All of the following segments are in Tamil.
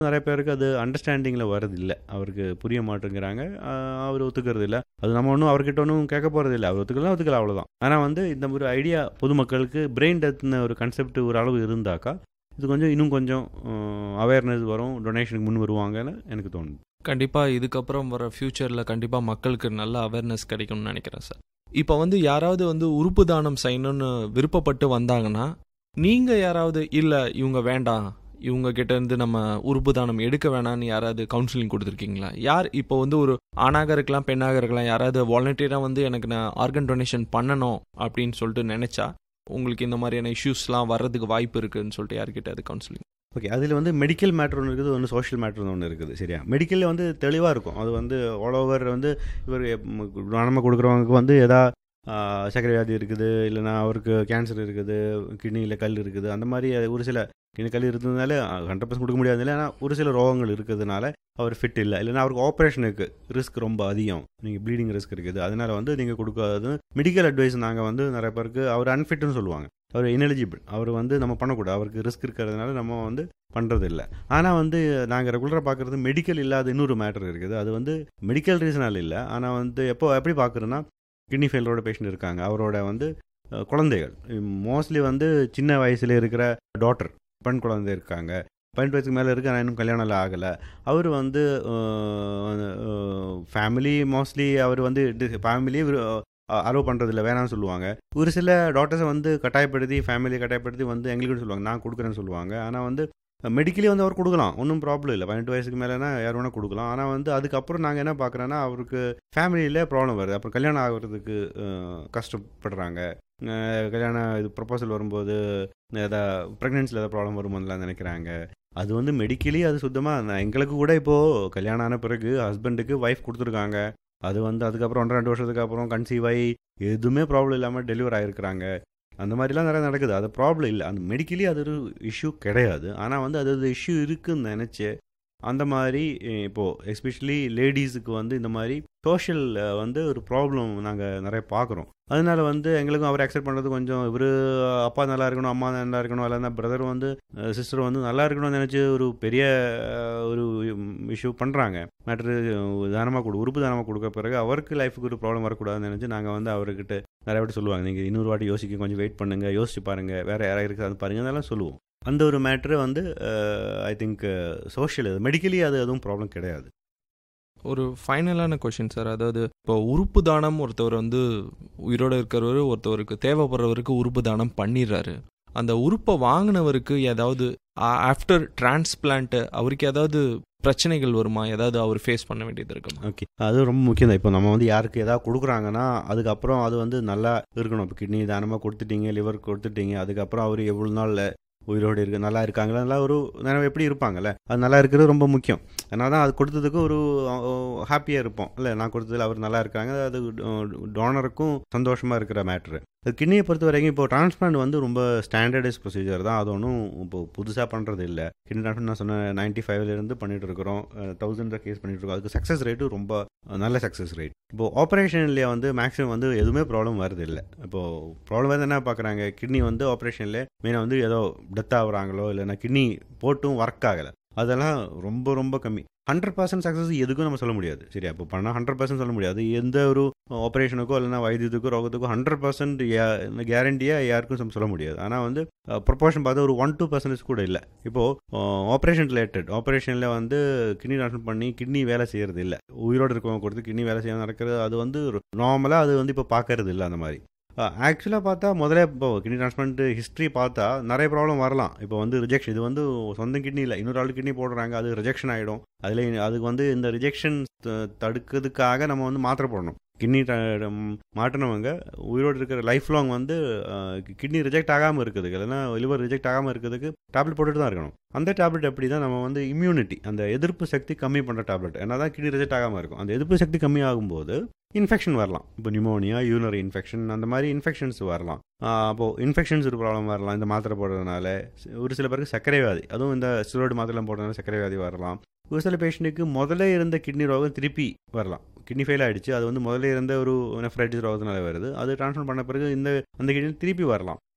நிறைய பேருக்கு அது அண்டர்ஸ்டாண்டிங்கில் வரது இல்லை அவருக்கு புரிய மாட்டேங்கிறாங்க அவர் ஒத்துக்கிறது இல்லை அது நம்ம ஒன்றும் அவர்கிட்ட ஒன்றும் கேட்க போகிறது இல்லை அவர் ஒத்துக்கலாம் ஒத்துக்கலாம் அவ்வளோதான் ஆனால் வந்து இந்த ஒரு ஐடியா பொதுமக்களுக்கு பிரெயின் டெத்னு ஒரு கன்செப்ட் ஒரு அளவு இருந்தாக்கா இது கொஞ்சம் இன்னும் கொஞ்சம் அவேர்னஸ் வரும் டொனேஷனுக்கு முன் வருவாங்கன்னு எனக்கு தோணுது கண்டிப்பாக இதுக்கப்புறம் வர ஃப்யூச்சரில் கண்டிப்பாக மக்களுக்கு நல்ல அவேர்னஸ் கிடைக்கும்னு நினைக்கிறேன் சார் இப்போ வந்து யாராவது வந்து உறுப்பு தானம் செய்யணும்னு விருப்பப்பட்டு வந்தாங்கன்னா நீங்கள் யாராவது இல்லை இவங்க வேண்டாம் இவங்க கிட்ட இருந்து நம்ம உறுப்பு தானம் எடுக்க வேணாம்னு யாராவது கவுன்சிலிங் கொடுத்துருக்கீங்களா யார் இப்போ வந்து ஒரு ஆணாக இருக்கலாம் பெண்ணாக இருக்கலாம் யாராவது வாலண்டியராக வந்து எனக்கு நான் ஆர்கன் டொனேஷன் பண்ணணும் அப்படின்னு சொல்லிட்டு நினச்சா உங்களுக்கு இந்த மாதிரியான இஷ்யூஸ்லாம் வர்றதுக்கு வாய்ப்பு இருக்குன்னு சொல்லிட்டு யார்கிட்ட அது கவுன்சிலிங் ஓகே அதில் வந்து மெடிக்கல் மேட்ரு ஒன்று இருக்குது ஒன்று சோஷியல் மேட்ரு ஒன்று இருக்குது சரியா மெடிக்கலில் வந்து தெளிவாக இருக்கும் அது வந்து ஆல் ஓவர் வந்து இவர் நம்ம கொடுக்குறவங்களுக்கு வந்து எதா சர்க்கரை வியாதி இருக்குது இல்லைனா அவருக்கு கேன்சர் இருக்குது கிட்னியில் கல் இருக்குது அந்த மாதிரி ஒரு சில கிட்னி கல் இருந்ததுனால ஹண்ட்ரட் பர்சன்ட் கொடுக்க முடியாது இல்லை ஆனால் ஒரு சில ரோகங்கள் இருக்கிறதுனால அவர் ஃபிட் இல்லை இல்லைனா அவருக்கு ஆப்ரேஷனுக்கு ரிஸ்க் ரொம்ப அதிகம் நீங்கள் ப்ளீடிங் ரிஸ்க் இருக்குது அதனால் வந்து நீங்கள் கொடுக்காது மெடிக்கல் அட்வைஸ் நாங்கள் வந்து நிறைய பேருக்கு அவர் அன்ஃபிட்னு சொல்லுவாங்க அவர் இனெலிஜிபிள் அவர் வந்து நம்ம பண்ணக்கூடாது அவருக்கு ரிஸ்க் இருக்கிறதுனால நம்ம வந்து பண்ணுறது இல்லை ஆனால் வந்து நாங்கள் ரெகுலராக பார்க்குறது மெடிக்கல் இல்லாத இன்னொரு மேட்டர் இருக்குது அது வந்து மெடிக்கல் ரீசனால் இல்லை ஆனால் வந்து எப்போ எப்படி பார்க்குறோன்னா கிட்னி ஃபெயிலரோட பேஷண்ட் இருக்காங்க அவரோட வந்து குழந்தைகள் மோஸ்ட்லி வந்து சின்ன வயசில் இருக்கிற டாட்டர் பெண் குழந்தை இருக்காங்க பதினெட்டு வயசுக்கு மேலே இருக்கு ஆனால் இன்னும் கல்யாணம் ஆகலை அவர் வந்து ஃபேமிலி மோஸ்ட்லி அவர் வந்து ஃபேமிலியே அலோவ் பண்ணுறதில்ல வேணாம்னு சொல்லுவாங்க ஒரு சில டாக்டர்ஸை வந்து கட்டாயப்படுத்தி ஃபேமிலியை கட்டாயப்படுத்தி வந்து எங்களுக்கு சொல்லுவாங்க நான் கொடுக்குறேன்னு சொல்லுவாங்க ஆனால் வந்து மெடிக்கலி வந்து அவர் கொடுக்கலாம் ஒன்றும் ப்ராப்ளம் இல்லை பதினெட்டு வயசுக்கு மேலேனா யார் வேணால் கொடுக்கலாம் ஆனால் வந்து அதுக்கப்புறம் நாங்கள் என்ன பார்க்குறோன்னா அவருக்கு ஃபேமிலியில் ப்ராப்ளம் வருது அப்புறம் கல்யாணம் ஆகிறதுக்கு கஷ்டப்படுறாங்க கல்யாணம் இது ப்ரொப்போசல் வரும்போது எதாவது ப்ரெக்னென்சியில் ஏதாவது ப்ராப்ளம் வரும்போதுலாம் நினைக்கிறாங்க அது வந்து மெடிக்கலி அது சுத்தமாக எங்களுக்கு கூட இப்போது கல்யாணம் ஆன பிறகு ஹஸ்பண்டுக்கு ஒய்ஃப் கொடுத்துருக்காங்க அது வந்து அதுக்கப்புறம் ஒன்றரை ரெண்டு வருஷத்துக்கு அப்புறம் கன்சீவ் ஆகி எதுவுமே ப்ராப்ளம் இல்லாமல் டெலிவர் ஆகிருக்கிறாங்க அந்த மாதிரிலாம் நிறைய நடக்குது அது ப்ராப்ளம் இல்லை அந்த மெடிக்கலி அது ஒரு இஷ்யூ கிடையாது ஆனால் வந்து அது ஒரு இஷ்யூ இருக்குன்னு நினச்சி அந்த மாதிரி இப்போது எஸ்பெஷலி லேடிஸுக்கு வந்து இந்த மாதிரி சோஷியல் வந்து ஒரு ப்ராப்ளம் நாங்கள் நிறைய பார்க்குறோம் அதனால வந்து எங்களுக்கும் அவர் அக்செப்ட் பண்ணுறது கொஞ்சம் இவர் அப்பா நல்லா இருக்கணும் அம்மா நல்லா இருக்கணும் இல்லைன்னா பிரதர் வந்து சிஸ்டர் வந்து நல்லா இருக்கணும்னு நினச்சி ஒரு பெரிய ஒரு இஷ்யூ பண்ணுறாங்க மேட்ரு தானமாக கொடு உறுப்பு தானமாக கொடுக்க பிறகு அவருக்கு லைஃபுக்கு ஒரு ப்ராப்ளம் வரக்கூடாதுன்னு நினச்சி நாங்கள் வந்து அவர்கிட்ட நிறைய வாட்டி சொல்லுவாங்க நீங்கள் இன்னொரு வாட்டி யோசிக்க கொஞ்சம் வெயிட் பண்ணுங்கள் யோசிச்சு பாருங்கள் வேறு யாராவது இருக்குது அது பாருங்கள் அதெல்லாம் சொல்லுவோம் அந்த ஒரு மேட்ரு வந்து ஐ திங்க் சோஷியல் அது மெடிக்கலி அது எதுவும் ப்ராப்ளம் கிடையாது ஒரு ஃபைனலான கொஷின் சார் அதாவது இப்போ உறுப்பு தானம் ஒருத்தவர் வந்து உயிரோடு இருக்கிறவர் ஒருத்தவருக்கு தேவைப்படுறவருக்கு உறுப்பு தானம் பண்ணிடுறாரு அந்த உறுப்பை வாங்கினவருக்கு ஏதாவது ஆஃப்டர் டிரான்ஸ்பிளான்ட்டு அவருக்கு ஏதாவது பிரச்சனைகள் வருமா ஏதாவது அவர் ஃபேஸ் பண்ண வேண்டியது இருக்கும் ஓகே அது ரொம்ப முக்கியம் தான் இப்போ நம்ம வந்து யாருக்கு ஏதாவது கொடுக்குறாங்கன்னா அதுக்கப்புறம் அது வந்து நல்லா இருக்கணும் இப்போ கிட்னி தானமாக கொடுத்துட்டீங்க லிவர் கொடுத்துட்டீங்க அதுக்கப்புறம் அவர் எவ்வளோ நாளில் உயிரோடு இருக்கு நல்லா இருக்காங்களா நல்லா ஒரு நேரம் எப்படி இருப்பாங்கல்ல அது நல்லா இருக்கிறது ரொம்ப முக்கியம் அதனால தான் அது கொடுத்ததுக்கு ஒரு ஹாப்பியாக இருப்போம் இல்லை நான் கொடுத்ததில் அவர் நல்லா இருக்காங்க அது டோனருக்கும் சந்தோஷமாக இருக்கிற மேட்ரு அது கிட்னியை பொறுத்த வரைக்கும் இப்போ டிரான்ஸ்பிளான்ட் வந்து ரொம்ப ஸ்டாண்டர்டைஸ் ப்ரொசீஜர் தான் அது ஒன்றும் இப்போ புதுசாக பண்ணுறது இல்லை கிட்னி டிரான்ஸ்பிளான்ட் நான் சொன்ன நைன்ட்டி ஃபைவ்லேருந்து பண்ணிட்டு இருக்கிறோம் தௌசண்ட் கேஸ் பண்ணிட்டு இருக்கோம் அதுக்கு சக்ஸஸ் ரேட்டு ரொம்ப நல்ல சக்ஸஸ் ரேட் இப்போ ஆப்ரேஷன்லேயே வந்து மேக்ஸிமம் வந்து எதுவுமே ப்ராப்ளம் வருது இல்லை இப்போது ப்ராப்ளம் வந்து என்ன பார்க்குறாங்க கிட்னி வந்து ஆப்ரேஷனில் மெயினாக வந்து ஏதோ டெத் ஆகுறாங்களோ இல்லைன்னா கிட்னி போட்டும் ஒர்க் ஆகலை அதெல்லாம் ரொம்ப ரொம்ப கம்மி ஹண்ட்ரட் பர்சன்ட் சக்ஸஸ் எதுக்கும் நம்ம சொல்ல முடியாது சரியா இப்போ பண்ணால் ஹண்ட்ரட் பர்சன்ட் சொல்ல முடியாது எந்த ஒரு ஆப்ரேஷனுக்கோ இல்லைனா வைத்தியத்துக்கோ ரோகத்துக்கோ ஹண்ட்ரட் பர்சன்ட் கேரண்டியாக யாருக்கும் நம்ம சொல்ல முடியாது ஆனால் வந்து ப்ரொபோர்ஷன் பார்த்தா ஒரு ஒன் டூ பர்சன்டேஜ் கூட இல்லை இப்போது ஆப்ரேஷன் ரிலேட்டட் ஆப்ரேஷனில் வந்து கிட்னி ட்ரான்ஸ்ஃபர் பண்ணி கிட்னி வேலை செய்கிறது இல்லை உயிரோடு இருக்கவங்க கொடுத்து கிட்னி வேலை செய்ய நடக்கிறது அது வந்து நார்மலாக அது வந்து இப்போ பார்க்கறது இல்லை அந்த மாதிரி ஆக்சுவலாக பார்த்தா முதல்ல இப்போ கிட்னி டிரான்ஸ்பிளான்ட் ஹிஸ்ட்ரி பார்த்தா நிறைய ப்ராப்ளம் வரலாம் இப்போ வந்து ரிஜெக்ஷன் இது வந்து சொந்த கிட்னி இல்லை இன்னொரு ஆள் கிட்னி போடுறாங்க அது ரிஜெக்ஷன் ஆகிடும் அதில் அதுக்கு வந்து இந்த ரிஜெக்ஷன் தடுக்கிறதுக்காக நம்ம வந்து மாத்திரை போடணும் கிட்னி மாட்டினவங்க உயிரோடு இருக்கிற லைஃப் லாங் வந்து கிட்னி ரிஜெக்ட் ஆகாமல் இருக்குதுக்கு இல்லைன்னா லிவர் ரிஜெக்ட் ஆகாமல் இருக்கிறதுக்கு டேப்லெட் போட்டுட்டு தான் இருக்கணும் அந்த டேப்லெட் எப்படி தான் நம்ம வந்து இம்யூனிட்டி அந்த எதிர்ப்பு சக்தி கம்மி பண்ணுற டேப்லெட் என்ன தான் கிட்னி ரிஜெக்ட் ஆகாமல் இருக்கும் அந்த எதிர்ப்பு சக்தி கம்மி ஆகும்போது இன்ஃபெக்ஷன் வரலாம் இப்போ நிமோனியா யூனரி இன்ஃபெக்ஷன் அந்த மாதிரி இன்ஃபெக்ஷன்ஸ் வரலாம் அப்போது இன்ஃபெக்ஷன்ஸ் ஒரு ப்ராப்ளம் வரலாம் இந்த மாத்திரை போடுறதுனால ஒரு சில பேருக்கு சர்க்கரை வியாதி அதுவும் இந்த ஸ்டெராய்டு மாத்திரை போடுறதுனால சர்க்கரை வியாதி வரலாம் ஒரு சில பேஷண்ட்டுக்கு முதல்ல இருந்த கிட்னி ரோகம் திருப்பி வரலாம் கிட்னி ஃபெயில் ஆகிடுச்சு அது வந்து முதல்ல இருந்த ஒரு நெஃப்ரைட்டிஸ் ரோகத்தினால வருது அது ட்ரான்ஸ்ஃபர் பண்ண பிறகு இந்த அந்த கிட்னி திருப்பி வரலாம்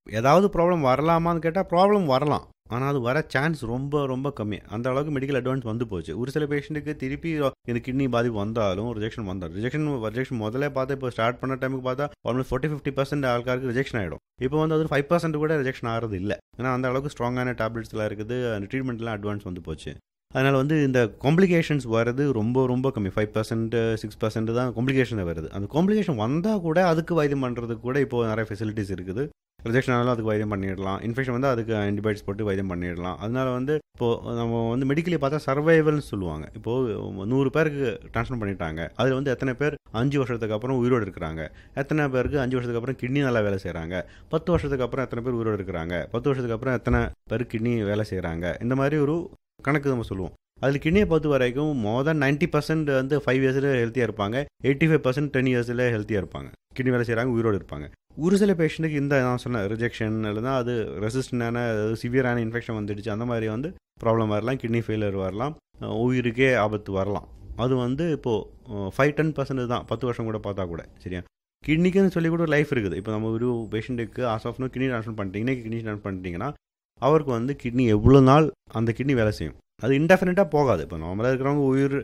ஏதாவது ப்ராப்ளம் வரலாமான்னு கேட்டால் ப்ராப்ளம் வரலாம் ஆனால் அது வர சான்ஸ் ரொம்ப ரொம்ப கம்மி அந்த அளவுக்கு மெடிக்கல் அட்வான்ஸ் வந்து போச்சு ஒரு சில பேஷண்ட்டுக்கு திருப்பி இந்த கிட்னி பாதிப்பு வந்தாலும் ரிஜெக்ஷன் வந்தாலும் ரிஜெக்ஷன் ரிஜெக்ஷன் முதல்ல பார்த்தா இப்போ ஸ்டார்ட் பண்ண டைமுக்கு பார்த்தா ஆல்மோஸ்ட் ஃபார்ட்டி ஃபிஃப்டி பர்சன்ட் ஆൾக்காருக்கு ரிஜெக்ஷன் ஆகிடும் இப்போ வந்து அது ஃபைவ் பர்சன்ட் கூட ரிஜெக்ஷன் ஆகிறது இல்லை ஏன்னா அந்த அளவுக்கு ஸ்ட்ராங்கான டேப்லெட்ஸ்லாம் இருக்குது அந்த ட்ரீட்மெண்ட்லாம் அட்வான்ஸ் வந்து போச்சு அதனால் வந்து இந்த காம்ப்ளிகேஷன்ஸ் வர்றது ரொம்ப ரொம்ப கம்மி ஃபைவ் பர்சன்ட் சிக்ஸ் பர்சன்ட் தான் காம்ப்ளிகேஷன் வருது அந்த காம்ப்ளிகேஷன் வந்தால் கூட அதுக்கு வைத்தியம் பண்ணுறதுக்கு கூட இப்போ நிறைய ஃபெசிலிட்டிஸ் இருக்குது ரிஜெக்ஷன் ஆனாலும் அதுக்கு வைத்தியம் பண்ணிடலாம் இன்ஃபெக்ஷன் வந்து அதுக்கு ஆன்டிபயோட்டிக்ஸ் போட்டு வைத்தியம் பண்ணிடலாம் அதனால வந்து இப்போது நம்ம வந்து மெடிக்கலி பார்த்தா சர்வைவல்னு சொல்லுவாங்க இப்போது நூறு பேருக்கு ட்ரான்ஸ்ஃபர் பண்ணிட்டாங்க அதில் வந்து எத்தனை பேர் அஞ்சு வருஷத்துக்கு அப்புறம் உயிரோடு இருக்கிறாங்க எத்தனை பேருக்கு அஞ்சு வருஷத்துக்கு அப்புறம் கிட்னி நல்லா வேலை செய்கிறாங்க பத்து வருஷத்துக்கு அப்புறம் எத்தனை பேர் உயிரோடு இருக்கிறாங்க பத்து வருஷத்துக்கு அப்புறம் எத்தனை பேர் கிட்னி வேலை செய்கிறாங்க இந்த மாதிரி ஒரு கணக்கு நம்ம சொல்லுவோம் அதில் கிட்னியை பொறுத்த வரைக்கும் மோர் தென் நைன்ட்டி பர்சன்ட் வந்து ஃபைவ் இயர்ஸில் ஹெல்த்தியாக இருப்பாங்க எயிட்டி ஃபைவ் பர்சன்ட் டென் இயர்ஸில் ஹெல்த்தியாக இருப்பாங்க கிட்னி வேலை செய்கிறாங்க உயிரோடு இருப்பாங்க ஒரு சில பேஷண்ட்டுக்கு இந்த நான் சொன்ன ரிஜெக்ஷன் இல்லைனா அது ரெசிஸ்டண்டான சிவியரான இன்ஃபெக்ஷன் வந்துடுச்சு அந்த மாதிரி வந்து ப்ராப்ளம் வரலாம் கிட்னி ஃபெயிலியர் வரலாம் உயிருக்கே ஆபத்து வரலாம் அது வந்து இப்போது ஃபைவ் டென் பர்சன்ட் தான் பத்து வருஷம் கூட பார்த்தா கூட சரியா கிட்னிக்குன்னு சொல்லி கூட லைஃப் இருக்குது இப்போ நம்ம ஒரு பேஷண்ட்டுக்கு as of no kidney transfer பண்ணிட்டீங்கன்னா கிட்னி ட்ரான்ஸ்ஃபர் பண்ணிட்டீங்கன்னா அவருக்கு வந்து கிட்னி எவ்வளோ நாள் அந்த கிட்னி வேலை செய்யும் அது இன்டெஃபினட்டாக போகாது இப்போ நார்மலாக இருக்கிறவங்க உயிர்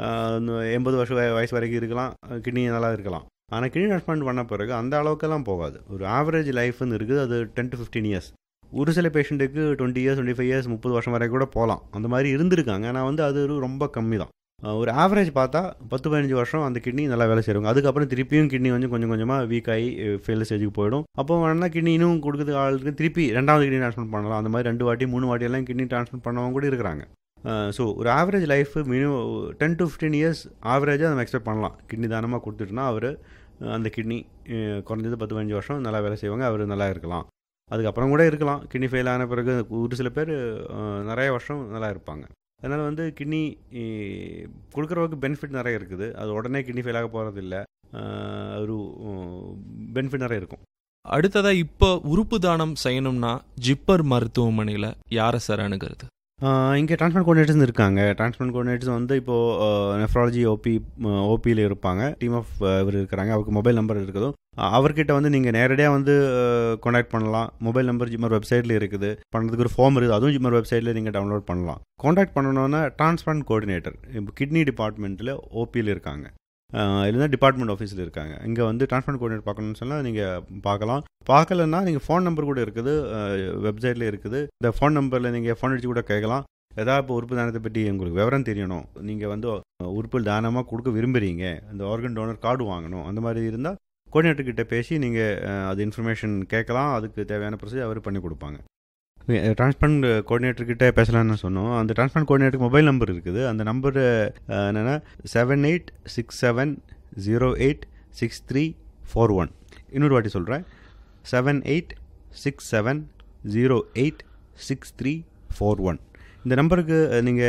எண்பது வருஷம் வயசு வரைக்கும் இருக்கலாம் கிட்னி நல்லா இருக்கலாம் ஆனால் கிட்னி ட்ரான்ஸ்பிளான்ட் பண்ண பிறகு அந்த அளவுக்கெல்லாம் போகாது ஒரு ஆவரேஜ் லைஃப்னு இருக்குது அது டென் டு ஃபிஃப்டீன் இயர்ஸ் ஒரு சில பேஷண்ட்டுக்கு twenty years twenty five years முப்பது வருஷம் வரைக்கும் கூட போகலாம் அந்த மாதிரி இருந்திருக்காங்க ஆனால் வந்து அது ரொம்ப கம்மி தான் ஒரு ஆவரேஜ் பார்த்தா பத்து பதினஞ்சு வருஷம் அந்த கிட்னி நல்லா வேலை செய்வாங்க அதுக்கப்புறம் திருப்பியும் கிட்னி வந்து கொஞ்சம் கொஞ்சமாக வீக் ஆகி ஃபெயில் ஸ்டேஜுக்கு போயிடும் அப்போ வேணா கிட்னி இன்னும் கொடுக்குறது ஆளுக்கு திருப்பி ரெண்டாவது கிட்னி ட்ரான்ஸ்ஃபர் பண்ணலாம் அந்த மாதிரி ரெண்டு வாட்டி மூணு வாட்டி எல்லாம் கிட்னி ட்ரான்ஸ்ஃபர் பண்ணவங்க கூட இருக்கிறாங்க ஸோ ஒரு average life minimum ten to fifteen years ஆவரேஜாக நம்ம எக்ஸ்பெக்ட் பண்ணலாம் கிட்னி தானமாக கொடுத்துட்டுனா அவர் அந்த கிட்னி குறைஞ்சது பத்து பதினஞ்சு வருஷம் நல்லா வேலை செய்வாங்க அவர் நல்லா இருக்கலாம் அதுக்கப்புறம் கூட இருக்கலாம் கிட்னி ஃபெயில் ஆன பிறகு ஒரு சில பேர் நிறைய வருஷம் நல்லா இருப்பாங்க அதனால் வந்து கிட்னி கொடுக்குறவருக்கு பெனிஃபிட் நிறைய இருக்குது அது உடனே கிட்னி ஃபெயில் ஆக போகிறது இல்லை ஒரு பெனிஃபிட் நிறைய இருக்கும் அடுத்ததாக இப்போ உறுப்பு தானம் செய்யணும்னா ஜிப்பர் மருத்துவமனையில் யாரை சார் அணுகிறது இங்கே டிரான்ஸ்பிளான்ட் கோஆர்டினேட்டர்ஸ் இருக்காங்க டிரான்ஸ்பிளான்ட் கோஆர்டினேட்டர்ஸ் வந்து இப்போது நெஃப்ராலஜி ஓபி ஓபியில் இருப்பாங்க டீம் ஆஃப் இவர் இருக்கிறாங்க அவருக்கு மொபைல் நம்பர் இருக்குதோ அவர்கிட்ட வந்து நீங்கள் நேரடியாக வந்து காண்டாக்ட் பண்ணலாம் மொபைல் நம்பர் ஜிம்மர் வெப்சைட்டில் இருக்குது பண்ணுறதுக்கு ஒரு ஃபார்ம் இருக்குது அதுவும் ஜிம்மர் வெப்சைட்டில் நீங்கள் டவுன்லோட் பண்ணலாம் காண்டாக்ட் பண்ணணுன்னா டிரான்ஸ்பிளான்ட் கோஆர்டினேட்டர் இப்போ கிட்னி டிபார்ட்மெண்ட்டில் ஓபியில் இருக்காங்க இல்லைன்னா டிபார்ட்மெண்ட் ஆஃபீஸில் இருக்காங்க இங்கே வந்து டிரான்ஸ்பிளான்ட் கோஆர்டினேட் பார்க்கணும்னு சொன்னால் நீங்கள் பார்க்கலாம் பார்க்கலன்னா நீங்கள் ஃபோன் நம்பர் கூட இருக்குது வெப்சைட்டில் இருக்குது இந்த ஃபோன் நம்பரில் நீங்கள் ஃபோன் அடித்து கூட கேட்கலாம் ஏதாவது இப்போ உறுப்பு தானத்தை பற்றி உங்களுக்கு விவரம் தெரியணும் நீங்கள் வந்து உறுப்பு தானமாக கொடுக்க விரும்புகிறீங்க இந்த ஆர்கன் டோனர் கார்டு வாங்கணும் அந்த மாதிரி இருந்தால் கோஆர்டினேட்டர்கிட்ட பேசி நீங்கள் அது இன்ஃபர்மேஷன் கேட்கலாம் அதுக்கு தேவையான ப்ரொசீஜர் அவர் பண்ணி கொடுப்பாங்க டிரான்ஸ்பிளான்ட் கோஆர்டினேட்டர்கிட்ட பேசலாம்னு சொன்னோம் அந்த டிரான்ஸ்பிளான்ட் கோஆர்டினேட்டருக்கு மொபைல் நம்பர் இருக்குது அந்த நம்பர் என்னென்னா seven eight six seven zero eight six three four one இன்னொரு வாட்டி சொல்கிறேன் seven eight six seven zero eight six three four one இந்த நம்பருக்கு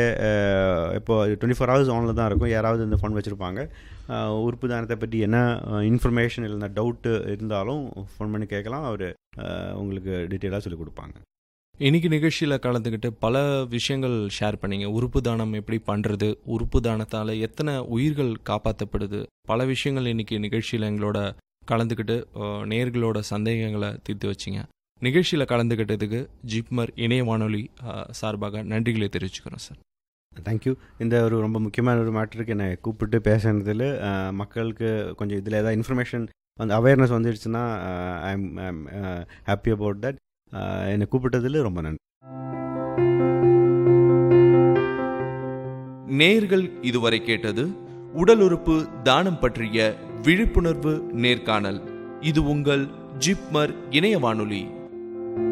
நீங்கள் இப்போ டுவெண்ட்டி ஃபோர் ஹவர்ஸ் ஆனில் தான் இருக்கும் யாராவது இந்த ஃபோன் வச்சுருப்பாங்க உறுப்பு தானத்தை பற்றி என்ன இன்ஃபர்மேஷன் இல்லைன்னா டவுட்டு இருந்தாலும் ஃபோன் பண்ணி கேட்கலாம் அவர் உங்களுக்கு டீட்டெயிலாக சொல்லிக் கொடுப்பாங்க இன்னைக்கு நிகழ்ச்சியில் கலந்துக்கிட்டு பல விஷயங்கள் ஷேர் பண்ணீங்க உறுப்பு தானம் எப்படி பண்ணுறது உறுப்பு தானத்தால் எத்தனை உயிர்கள் காப்பாற்றப்படுது பல விஷயங்கள் இன்னைக்கு நிகழ்ச்சியில் எங்களோட கலந்துக்கிட்டு நேர்களோட சந்தேகங்களை தீர்த்து வச்சிங்க நிகழ்ச்சியில் கலந்துக்கிட்டதுக்கு ஜிப்மர் இணைய வானொலி சார்பாக நன்றிகளை தெரிவிச்சுக்கிறோம் சார் தேங்க்யூ இந்த ஒரு ரொம்ப முக்கியமான ஒரு மேட்டருக்கு என்னை கூப்பிட்டு பேசுனதில் மக்களுக்கு கொஞ்சம் இதில் ஏதாவது இன்ஃபர்மேஷன் வந்து அவேர்னஸ் வந்துடுச்சுன்னா I am happy about that என்னை கூப்பிட்டதில் ரொம்ப நன்றி நேர்கள் இதுவரை கேட்டது உடல் உறுப்பு தானம் பற்றிய விழிப்புணர்வு நேர்காணல் இது உங்கள் ஜிப்மர் இணைய வானொலி